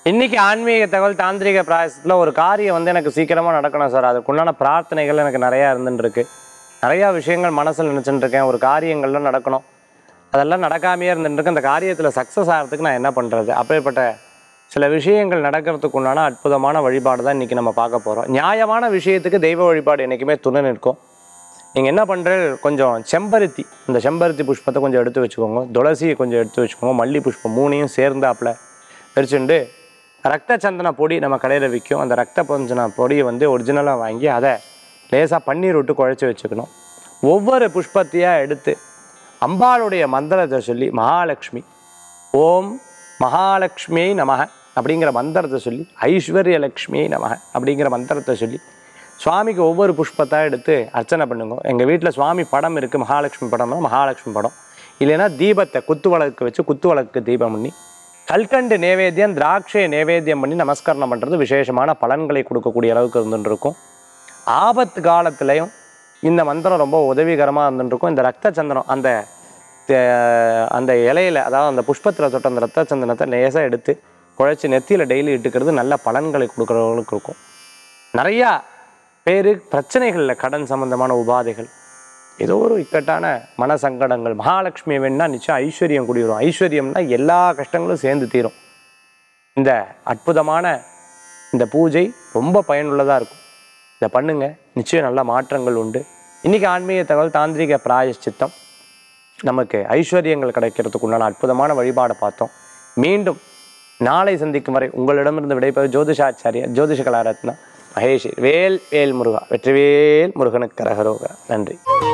இன்னைக்கு ஆன்மீக தகவல் தாந்திரிக பிராயசத்தில் ஒரு காரியம் வந்து எனக்கு சீக்கிரமாக நடக்கணும் சார் அதுக்குண்டான பிரார்த்தனைகள் எனக்கு நிறையா இருந்துட்டு இருக்கு நிறையா விஷயங்கள் மனசில் நினச்சிட்டு இருக்கேன் ஒரு காரியங்கள்லாம் நடக்கணும் அதெல்லாம் நடக்காமையே இருந்துட்டு இருக்கு அந்த காரியத்தில் சக்ஸஸ் ஆகிறதுக்கு நான் என்ன பண்ணுறது அப்பேற்பட்ட சில விஷயங்கள் நடக்கிறதுக்கு உண்டான அற்புதமான வழிபாடு தான் இன்றைக்கி நம்ம பார்க்க போகிறோம் நியாயமான விஷயத்துக்கு தெய்வ வழிபாடு என்றைக்குமே துணை நிற்கும் நீங்கள் என்ன பண்ணுறது கொஞ்சம் செம்பருத்தி இந்த செம்பருத்தி புஷ்பத்தை கொஞ்சம் எடுத்து வச்சுக்கோங்க துளசியை கொஞ்சம் எடுத்து வச்சுக்கோங்க மல்லி புஷ்பம் மூணையும் சேர்ந்தாப்புல பிரிச்சுண்டு ரத்த சந்தன பொடி நம்ம கடையில் விற்கும் அந்த ரத்த பஞ்சன பொடியை வந்து ஒரிஜினலாக வாங்கி அதை லேசாக பன்னீர் விட்டு குழச்சி வச்சுக்கணும் ஒவ்வொரு புஷ்பத்தையாக எடுத்து அம்பாளுடைய மந்திரத்தை சொல்லி மகாலட்சுமி ஓம் மகாலட்சுமியை நமக அப்படிங்கிற மந்திரத்தை சொல்லி ஐஸ்வர்ய லக்ஷ்மியை நமக அப்படிங்கிற மந்திரத்தை சொல்லி சுவாமிக்கு ஒவ்வொரு புஷ்பத்தை எடுத்து அர்ச்சனை பண்ணுங்க எங்கள் வீட்டில் சுவாமி படம் இருக்குது மகாலட்சுமி படம்னா மகாலட்சுமி படம் இல்லைன்னா தீபத்தை குத்து விளக்கு வச்சு குத்து விளக்கு தீபம் பண்ணி கல்கண்டு நேவேத்தியம் திராட்சை நேவேத்தியம் பண்ணி நமஸ்கரணம் பண்ணுறது விசேஷமான பலன்களை கொடுக்கக்கூடிய அளவுக்கு இருந்துட்டு இருக்கும் ஆபத்து காலத்துலேயும் இந்த மந்திரம் ரொம்ப உதவிகரமாக இருந்துட்டு இருக்கும் இந்த ரத்த சந்தனம் அந்த தே- அந்த இலையில அதாவது அந்த புஷ்பத்தில் தொட்ட அந்த ரத்த சந்தனத்தை லேசாக எடுத்து குழைச்சி நெத்தியில் டெய்லி இட்டுக்கிறது நல்ல பலன்களை கொடுக்குறவங்களுக்கு இருக்கும் நிறையா பேர் பிரச்சனைகளில் கடன் சம்பந்தமான உபாதைகள் ஏதோ ஒரு இக்கட்டான மன சங்கடங்கள் மகாலட்சுமி வேணா நிச்சயம் ஐஸ்வர்யம் கூடி வரும் ஐஸ்வர்யம்னா எல்லா கஷ்டங்களும் சேர்ந்து தீரும் இந்த அற்புதமான இந்த பூஜை ரொம்ப பயனுள்ளதாக இருக்கும் இதை பண்ணுங்க நிச்சயம் நல்ல மாற்றங்கள் உண்டு இன்னைக்கு ஆன்மீக தகவல் தாந்திரிக பிராயஷ்சித்தம் நமக்கு ஐஸ்வர்யங்கள் கிடைக்கிறதுக்கு உண்டான அற்புதமான வழிபாடை பார்த்தோம் மீண்டும் நாளை சந்திக்கும் வரை உங்களிடமிருந்து விடைபெறும் ஜோதிஷாச்சாரிய ஜோதிஷ கலாரத்னா மகேஷ் வேல் வேல் முருகா வெற்றிவேல் முருகனுக்கு கரகரோக நன்றி